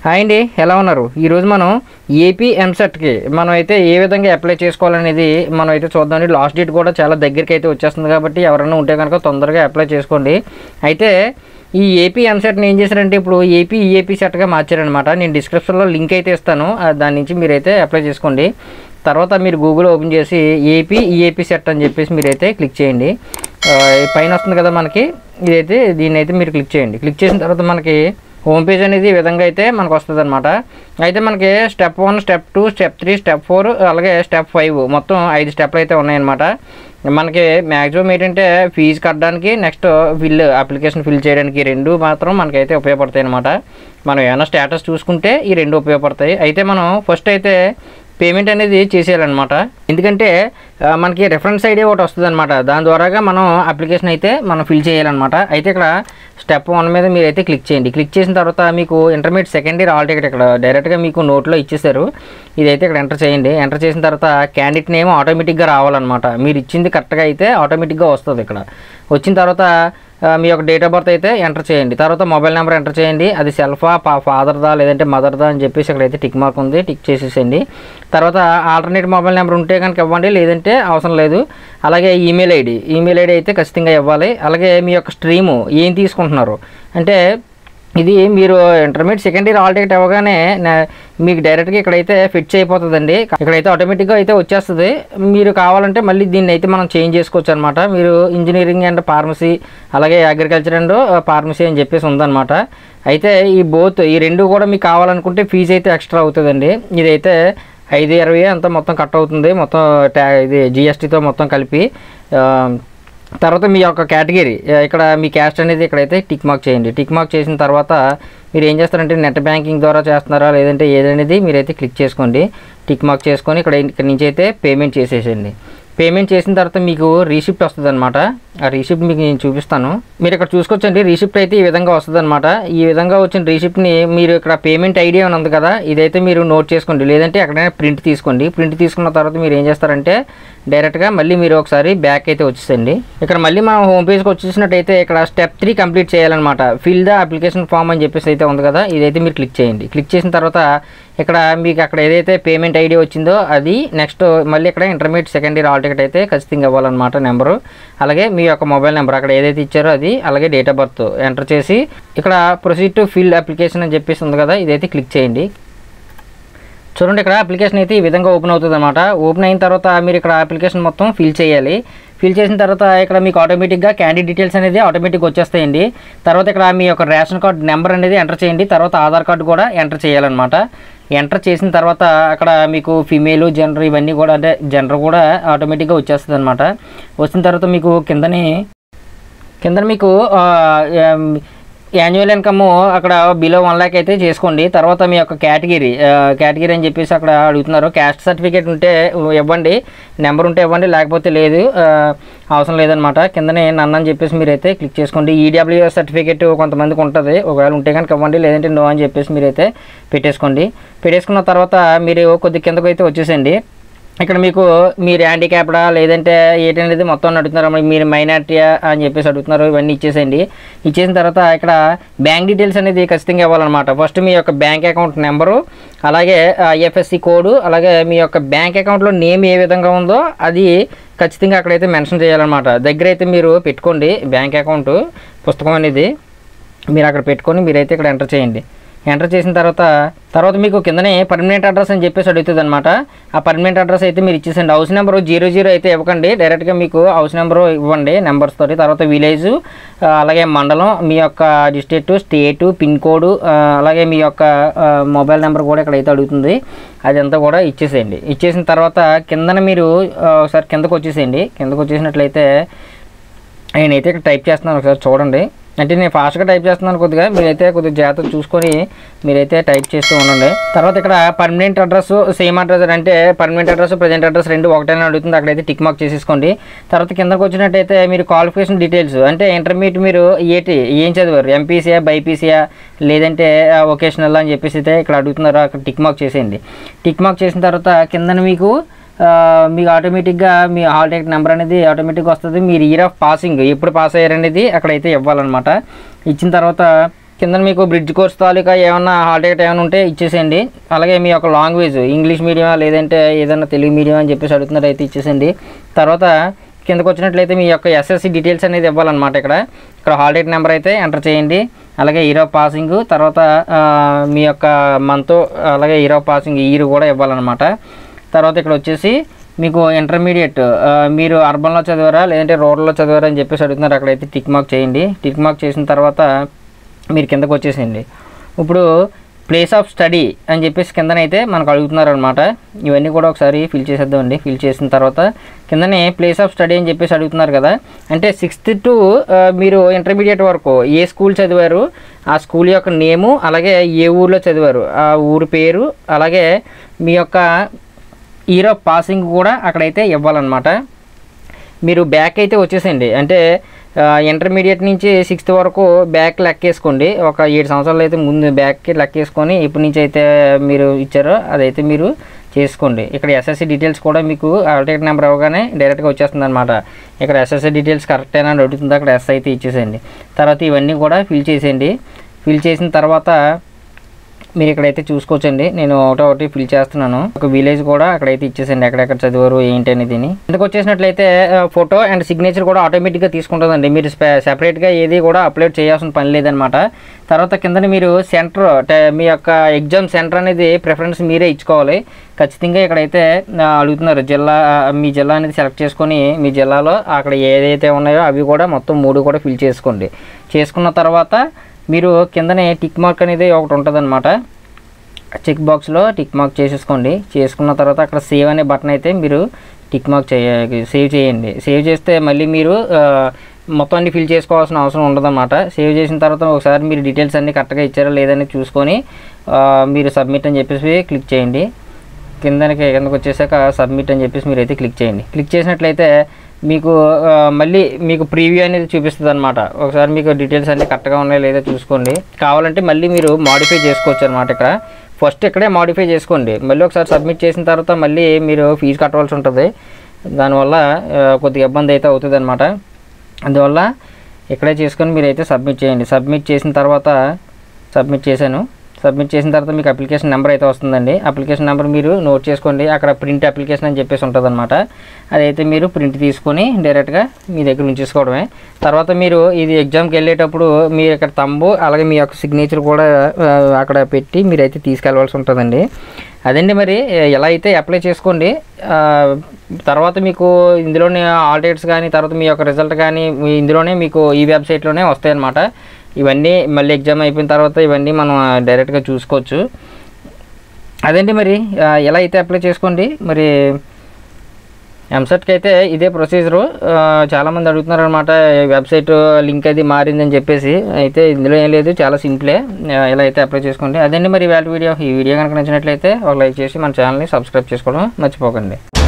hi అండి ఎలా ఉన్నారు ఈరోజు మనం ఏపీ ఎంసెట్కి మనం అయితే ఏ విధంగా అప్లై చేసుకోవాలనేది మనం అయితే చూద్దామండి లాస్ట్ డేట్ కూడా చాలా దగ్గరికి అయితే వచ్చేస్తుంది కాబట్టి ఎవరైనా ఉంటే కనుక తొందరగా అప్లై చేసుకోండి అయితే ఈ ఏపీ ఎంసెట్ని ఏం చేశారంటే ఇప్పుడు ఏపీ ఈఏపీ సెట్గా మార్చారనమాట నేను డిస్క్రిప్షన్లో లింక్ అయితే ఇస్తాను ఆ దాని నుంచి మీరైతే అప్లై చేసుకోండి తర్వాత మీరు గూగుల్ ఓపెన్ చేసి ఏపీ ఈఏపీ సెట్ అని చెప్పేసి మీరైతే క్లిక్ చేయండి ఆ, పైన వస్తుంది కదా మనకి ఇదైతే దీన్ని అయితే మీరు క్లిక్ చేయండి క్లిక్ చేసిన తర్వాత మనకి హోమ్ పేజ్ అనేది ఈ విధంగా అయితే మనకు వస్తుంది అనమాట అయితే మనకి step one step two step three step four అలాగే స్టెప్ ఫైవ్ మొత్తం ఐదు స్టెప్లు అయితే ఉన్నాయన్నమాట మనకి మ్యాక్సిమం ఏంటంటే ఫీజు కట్టడానికి నెక్స్ట్ ఫిల్ అప్లికేషన్ ఫిల్ చేయడానికి ఈ రెండు మాత్రం మనకైతే ఉపయోగపడతాయి అనమాట మనం ఏమైనా స్టేటస్ చూసుకుంటే ఈ రెండు ఉపయోగపడతాయి అయితే మనం ఫస్ట్ అయితే పేమెంట్ అనేది చేసేయాలన్నమాట ఎందుకంటే ఆ, మనకి రెఫరెన్స్ ఐడి ఒకటి వస్తుంది అనమాట దాని ద్వారాగా మనం అప్లికేషన్ అయితే మనం ఫిల్ చేయాలన్నమాట అయితే ఇక్కడ స్టెప్ వన్ మీద మీరు అయితే క్లిక్ చేయండి క్లిక్ చేసిన తర్వాత మీకు intermediate second year hall ticket ఇక్కడ డైరెక్ట్గా మీకు నోట్లో ఇచ్చేసారు ఇదైతే ఇక్కడ ఎంటర్ చేయండి ఎంటర్ చేసిన తర్వాత క్యాండిడేట్ నేమ్ ఆటోమేటిక్గా రావాలన్నమాట మీరు ఇచ్చింది కరెక్ట్గా అయితే ఆటోమేటిక్గా వస్తుంది ఇక్కడ వచ్చిన తర్వాత ఆ, మీ యొక్క డేట్ ఆఫ్ బర్త్ అయితే ఎంటర్ చేయండి తర్వాత మొబైల్ నెంబర్ ఎంటర్ చేయండి అది సెల్ఫా పా ఫాదర్దా లేదంటే మదర్దా అని చెప్పేసి ఇక్కడ అయితే టిక్ మార్క్ ఉంది టిక్ చేసేసేయండి తర్వాత ఆల్టర్నేట్ మొబైల్ నెంబర్ ఉంటే కనుక ఇవ్వండి లేదంటే అవసరం లేదు అలాగే ఈమెయిల్ ఐడి ఈమెయిల్ ఐడి అయితే ఖచ్చితంగా ఇవ్వాలి అలాగే మీ యొక్క స్ట్రీము ఏం తీసుకుంటున్నారు అంటే ఇది మీరు intermediate second year hall ticket ఇవ్వగానే నా- మీకు డైరెక్ట్గా ఇక్కడైతే ఫిట్ అయిపోతుందండి ఇక్కడైతే ఆటోమేటిక్గా అయితే వచ్చేస్తుంది మీరు కావాలంటే మళ్ళీ దీన్ని అయితే మనం చేంజ్ చేసుకోవచ్చు అనమాట మీరు ఇంజనీరింగ్ అండ్ ఫార్మసీ అలాగే అగ్రికల్చర్ అండ్ ఫార్మసీ అని చెప్పేసి ఉందన్నమాట అయితే ఈ బోత్ ఈ రెండు కూడా మీకు కావాలనుకుంటే ఫీజు అయితే ఎక్స్ట్రా అవుతుందండి ఇదైతే ఐదు ఇరవై అంతా మొత్తం కట్ అవుతుంది మొత్తం ట్యా ఇది జిఎస్టీతో మొత్తం కలిపి ఆ, తర్వాత మీ యొక్క కేటగిరీ ఇక్కడ మీ క్యాస్ట్ అనేది ఇక్కడైతే టిక్ మార్క్ చేయండి టిక్ మార్క్ చేసిన తర్వాత మీరు ఏం చేస్తారంటే నెట్ బ్యాంకింగ్ ద్వారా చేస్తున్నారా లేదంటే ఏదనేది మీరైతే క్లిక్ చేసుకోండి టిక్ మార్క్ చేసుకొని ఇక్కడ ఇక్కడ నుంచి అయితే పేమెంట్ చేసేసేయండి పేమెంట్ చేసిన తర్వాత మీకు రీసిప్ట్ వస్తుంది అనమాట ఆ రీసిప్ట్ మీకు నేను చూపిస్తాను మీరు ఇక్కడ చూసుకోవచ్చండి రీసిప్ట్ అయితే ఈ విధంగా వస్తుంది అనమాట ఈ విధంగా వచ్చిన రీసిప్ట్ని మీరు ఇక్కడ పేమెంట్ ఐడియా అని ఉంది కదా ఇదైతే మీరు నోట్ చేసుకోండి లేదంటే ఎక్కడైనా ప్రింట్ తీసుకోండి ప్రింట్ తీసుకున్న తర్వాత మీరు ఏం చేస్తారంటే డైరెక్ట్గా మళ్ళీ మీరు ఒకసారి బ్యాక్ అయితే వచ్చేసండి ఇక్కడ మళ్ళీ మనం హోమ్ పేజ్కి వచ్చేసినట్టయితే ఇక్కడ స్టెప్ త్రీ కంప్లీట్ చేయాలన్నమాట ఫిల్ ద అప్లికేషన్ ఫామ్ అని చెప్పేసి అయితే ఉంది కదా ఇదైతే మీరు క్లిక్ చేయండి క్లిక్ చేసిన తర్వాత ఇక్కడ మీకు అక్కడ ఏదైతే పేమెంట్ ఐడి వచ్చిందో అది నెక్స్ట్ మళ్ళీ ఇక్కడ intermediate second year hall ticket అయితే ఖచ్చితంగా ఇవ్వాలన్నమాట నెంబరు అలాగే మీ యొక్క మొబైల్ నెంబర్ అక్కడ ఏదైతే ఇచ్చారో అది అలాగే డేట్ ఆఫ్ బర్త్ ఎంటర్ చేసి ఇక్కడ ప్రొసీడ్ టు ఫిల్ అప్లికేషన్ అని చెప్పేసి ఉంది కదా ఇదైతే క్లిక్ చేయండి చూడండి ఇక్కడ అప్లికేషన్ అయితే ఈ విధంగా ఓపెన్ అవుతుంది అనమాట ఓపెన్ అయిన తర్వాత మీరు ఇక్కడ అప్లికేషన్ మొత్తం ఫిల్ చేయాలి ఫిల్ చేసిన తర్వాత ఇక్కడ మీకు ఆటోమేటిక్గా క్యాండిడేట్ డీటెయిల్స్ అనేది ఆటోమేటిక్ వచ్చేస్తాయండి తర్వాత ఇక్కడ మీ యొక్క రేషన్ కార్డ్ నెంబర్ అనేది ఎంటర్ చేయండి తర్వాత ఆధార్ కార్డు కూడా ఎంటర్ చేయాలన్నమాట ఎంటర్ చేసిన తర్వాత అక్కడ మీకు ఫిమేల్ జెండర్ ఇవన్నీ కూడా అంటే జెండర్ కూడా ఆటోమేటిక్గా వచ్చేస్తుంది అనమాట వచ్చిన తర్వాత మీకు కిందని కింద మీకు యాన్యువల్ ఇన్కమ్ అక్కడ బిలో వన్ ల్యాక్ అయితే చేసుకోండి తర్వాత మీ యొక్క కేటగిరీ కేటగిరీ అని చెప్పేసి అక్కడ అడుగుతున్నారు క్యాస్ట్ సర్టిఫికేట్ ఉంటే ఇవ్వండి నెంబర్ ఉంటే ఇవ్వండి లేకపోతే లేదు ఆ, అవసరం లేదనమాట కిందనే నన్ను అని చెప్పేసి మీరైతే క్లిక్ చేసుకోండి ఈడబ్ల్యూఎస్ సర్టిఫికేట్ కొంతమందికి ఉంటుంది ఒకవేళ ఉంటే కనుక ఇవ్వండి లేదంటే నో అని చెప్పేసి మీరైతే పెట్టేసుకోండి పెట్టేసుకున్న తర్వాత మీరు కొద్ది కిందకు అయితే వచ్చేసండి ఇక్కడ మీకు మీరు హ్యాండిక్యాప్డా లేదంటే ఏంటనేది మొత్తం అడుగుతున్నారు మరి మీరు మైనార్టీయా అని చెప్పేసి అడుగుతున్నారు ఇవన్నీ ఇచ్చేసేయండి ఇచ్చేసిన తర్వాత ఇక్కడ బ్యాంక్ డీటెయిల్స్ అనేది ఖచ్చితంగా ఇవ్వాలన్నమాట ఫస్ట్ మీ యొక్క బ్యాంక్ అకౌంట్ నెంబరు అలాగే ఐఎఫ్ఎస్సి కోడ్ అలాగే మీ యొక్క బ్యాంక్ అకౌంట్లో నేమ్ ఏ విధంగా ఉందో అది ఖచ్చితంగా అక్కడైతే మెన్షన్ చేయాలన్నమాట దగ్గర అయితే మీరు పెట్టుకోండి బ్యాంక్ అకౌంట్ పుస్తకం అనేది మీరు అక్కడ పెట్టుకొని మీరైతే ఇక్కడ ఎంటర్ చేయండి ఎంటర్ చేసిన తర్వాత తర్వాత మీకు కిందనే పర్మనెంట్ అడ్రస్ అని చెప్పేసి అడుగుతుంది అనమాట ఆ పర్మనెంట్ అడ్రస్ అయితే మీరు ఇచ్చేసండి హౌస్ నెంబర్ జీరో జీరో అయితే ఇవ్వకండి డైరెక్ట్గా మీకు హౌస్ నెంబర్ ఇవ్వండి నెంబర్స్ తోటి తర్వాత విలేజ్ అలాగే మండలం మీ యొక్క డిస్ట్రిక్ట్ స్టేటు పిన్ కోడ్ అలాగే మీ యొక్క మొబైల్ నెంబర్ కూడా ఇక్కడ అయితే అడుగుతుంది అదంతా కూడా ఇచ్చేసేయండి ఇచ్చేసిన తర్వాత కిందన మీరు ఆ, ఒకసారి కిందకు వచ్చేసేయండి కిందకు వచ్చేసినట్లయితే నేనైతే ఇక్కడ టైప్ చేస్తున్నాను ఒకసారి చూడండి అంటే నేను ఫాస్ట్గా టైప్ చేస్తున్నాను కొద్దిగా మీరైతే కొద్దిగా జాగ్రత్త చూసుకొని మీరైతే టైప్ చేస్తూ ఉండండి తర్వాత ఇక్కడ పర్మనెంట్ అడ్రస్ సేమ్ అడ్రస్ అంటే పర్మనెంట్ అడ్రస్ ప్రజెంట్ అడ్రస్ రెండు ఒకటేనా అడుగుతుంది అక్కడైతే టిక్ మార్క్ చేసేసుకోండి తర్వాత కిందకు వచ్చినట్టయితే మీరు క్వాలిఫికేషన్ డీటెయిల్స్ అంటే ఇంటర్మీడియట్ మీరు ఏటి ఏం చదివారు ఎంపీసీయా బైపీసీయా లేదంటే వొకేషనల్ అని చెప్పేసి అయితే ఇక్కడ అడుగుతున్నారు అక్కడ టిక్ మార్క్ చేసేయండి టిక్ మార్క్ చేసిన తర్వాత కిందన మీకు ఆ, మీకు ఆటోమేటిక్గా మీ హాల్ టికెట్ నెంబర్ అనేది ఆటోమేటిక్గా వస్తుంది మీరు ఇయర్ ఆఫ్ పాసింగ్ ఎప్పుడు పాస్ అయ్యారనేది అక్కడైతే ఇవ్వాలన్నమాట ఇచ్చిన తర్వాత కింద మీకు బ్రిడ్జ్ కోర్స్ తాలూకా ఏమన్నా హాల్ టికెట్ ఏమైనా ఉంటే ఇచ్చేసేయండి అలాగే మీ యొక్క లాంగ్వేజ్ ఇంగ్లీష్ మీడియం లేదంటే ఏదైనా తెలుగు మీడియం అని చెప్పేసి అడుగుతున్నారు అయితే ఇచ్చేసేయండి తర్వాత కిందకు వచ్చినట్లయితే మీ యొక్క ఎస్ఎస్సి డీటెయిల్స్ అనేది ఇవ్వాలన్నమాట ఇక్కడ ఇక్కడ హాల్ టికెట్ నెంబర్ అయితే ఎంటర్ చేయండి అలాగే ఈరో పాసింగ్ తర్వాత ఆ, మీ యొక్క మంత్ అలాగే ఈరో పాసింగ్ ఇయర్ కూడా ఇవ్వాలన్నమాట తర్వాత ఇక్కడ వచ్చేసి మీకు ఇంటర్మీడియట్ ఆ, మీరు అర్బన్లో చదివారా లేదంటే రూరల్లో చదివారా అని చెప్పేసి అడుగుతున్నారు అక్కడైతే టిక్ మార్క్ చేయండి టిక్ మార్క్ చేసిన తర్వాత మీరు కిందకు వచ్చేసేయండి ఇప్పుడు ప్లేస్ ఆఫ్ స్టడీ అని చెప్పేసి కిందనైతే మనకు అడుగుతున్నారు అనమాట ఇవన్నీ కూడా ఒకసారి ఫిల్ చేసేద్దామండి ఫిల్ చేసిన తర్వాత కిందనే ప్లేస్ ఆఫ్ స్టడీ అని చెప్పేసి అడుగుతున్నారు కదా అంటే సిక్స్త్ టు మీరు ఇంటర్మీడియట్ వరకు ఏ స్కూల్ చదివారు ఆ స్కూల్ యొక్క నేము అలాగే ఏ ఊర్లో చదివారు ఆ ఊరి పేరు అలాగే మీ యొక్క ఇయర్ ఆఫ్ పాసింగ్ కూడా అక్కడైతే ఇవ్వాలన్నమాట మీరు బ్యాక్ అయితే వచ్చేసేయండి అంటే ఆ, ఇంటర్మీడియట్ నుంచి సిక్స్త్ వరకు బ్యాక్ లెక్కేసుకోండి ఒక ఏడు సంవత్సరాలు అయితే ముందు బ్యాక్కి లెక్కేసుకొని ఇప్పటి నుంచి అయితే మీరు ఇచ్చారో అదైతే మీరు చేసుకోండి ఇక్కడ ఎస్ఎస్సి డీటెయిల్స్ కూడా మీకు టికెట్ నెంబర్ ఇవ్వగానే డైరెక్ట్గా వచ్చేస్తుంది అనమాట ఇక్కడ ఎస్ఎస్సి డీటెయిల్స్ కరెక్టేనా అని అడుగుతుంది అక్కడ ఎస్ అయితే ఇచ్చేసేయండి తర్వాత ఇవన్నీ కూడా ఫిల్ చేసేయండి ఫిల్ చేసిన తర్వాత మీరు ఇక్కడైతే చూసుకోవచ్చండి నేను ఒకటో ఒకటి ఫిల్ చేస్తున్నాను ఒక విలేజ్ కూడా అక్కడైతే ఇచ్చేసండి ఎక్కడెక్కడ చదివారు ఏంటి అనేది ఇందుకు వచ్చేసినట్లయితే ఫోటో అండ్ సిగ్నేచర్ కూడా ఆటోమేటిక్గా తీసుకుంటుందండి మీరు సెపరేట్గా ఏది కూడా అప్లోడ్ చేయాల్సిన పని లేదనమాట తర్వాత కింద మీరు సెంటర్ మీ యొక్క ఎగ్జామ్ సెంటర్ అనేది ప్రిఫరెన్స్ మీరే ఇచ్చుకోవాలి ఖచ్చితంగా ఇక్కడైతే ఆ, అడుగుతున్నారు జిల్లా ఆ, మీ జిల్లా అనేది సెలెక్ట్ చేసుకొని మీ జిల్లాలో అక్కడ ఏదైతే ఉన్నాయో అవి కూడా మొత్తం మూడు కూడా ఫిల్ చేసుకోండి చేసుకున్న తర్వాత మీరు కిందనే టిక్ మార్క్ అనేది ఒకటి ఉంటుందన్నమాట చెక్ బాక్స్లో టిక్ మార్క్ చేసేసుకోండి చేసుకున్న తర్వాత అక్కడ సేవ్ అనే బటన్ అయితే మీరు టిక్ మార్క్ చేయ సేవ్ చేయండి సేవ్ చేస్తే మళ్ళీ మీరు ఆ, మొత్తం అన్ని ఫిల్ చేసుకోవాల్సిన అవసరం ఉండదన్నమాట సేవ్ చేసిన తర్వాత ఒకసారి మీరు డీటెయిల్స్ అన్నీ కరెక్ట్గా ఇచ్చారో లేదని చూసుకొని ఆ, మీరు సబ్మిట్ అని చెప్పేసి క్లిక్ చేయండి కిందకి కిందకి వచ్చేసాక సబ్మిట్ అని చెప్పేసి మీరు అయితే క్లిక్ చేయండి క్లిక్ చేసినట్లయితే మీకు ఆ, మళ్ళీ మీకు ప్రీవ్యూ అనేది చూపిస్తుంది అనమాట ఒకసారి మీకు డీటెయిల్స్ అన్నీ కరెక్ట్గా ఉన్నాయో లేదో చూసుకోండి కావాలంటే మళ్ళీ మీరు మాడిఫై చేసుకోవచ్చు అనమాట ఇక్కడ ఫస్ట్ ఇక్కడే మాడిఫై చేసుకోండి మళ్ళీ ఒకసారి సబ్మిట్ చేసిన తర్వాత మళ్ళీ మీరు ఫీజు కట్టవలసి ఉంటుంది దానివల్ల ఆ, కొద్దిగా ఇబ్బంది అయితే అవుతుంది అనమాట అందువల్ల ఇక్కడే చేసుకొని మీరు అయితే సబ్మిట్ చేయండి సబ్మిట్ చేసిన తర్వాత సబ్మిట్ చేశాను సబ్మిట్ చేసిన తర్వాత మీకు అప్లికేషన్ నెంబర్ అయితే వస్తుందండి అప్లికేషన్ నెంబర్ మీరు నోట్ చేసుకోండి అక్కడ ప్రింట్ అప్లికేషన్ అని చెప్పేసి ఉంటుంది అనమాట అదైతే మీరు ప్రింట్ తీసుకొని డైరెక్ట్గా మీ దగ్గర ఉంచేసుకోవడమే తర్వాత మీరు ఇది ఎగ్జామ్కి వెళ్ళేటప్పుడు మీ యొక్క తంబు అలాగే మీ యొక్క సిగ్నేచర్ కూడా ఆ, అక్కడ పెట్టి మీరైతే తీసుకెళ్ళవలసి ఉంటుందండి అదండి మరి ఎలా అయితే అప్లై చేసుకోండి ఆ, తర్వాత మీకు ఇందులోనే ఆల్ టికెట్స్ కానీ తర్వాత మీ యొక్క రిజల్ట్ కానీ మీ ఇందులోనే మీకు ఈ వెబ్సైట్లోనే వస్తాయన్నమాట ఇవన్నీ మళ్ళీ ఎగ్జామ్ అయిపోయిన తర్వాత ఇవన్నీ మనం డైరెక్ట్గా చూసుకోవచ్చు అదండి మరి ఆ, ఎలా అయితే అప్లై చేసుకోండి మరి ఎంసెట్కి అయితే ఇదే ప్రొసీజరు చాలామంది అడుగుతున్నారు అనమాట వెబ్సైట్ లింక్ అది మారిందని చెప్పేసి అయితే ఇందులో ఏం లేదు చాలా సింపులే ఆ, ఎలా అయితే అప్లై చేసుకోండి అదండి మరి ఇవాళ వీడియో ఈ వీడియో కనుక నచ్చినట్లయితే ఒక లైక్ చేసి మన ఛానల్ని సబ్స్క్రైబ్ చేసుకోవడం మర్చిపోకండి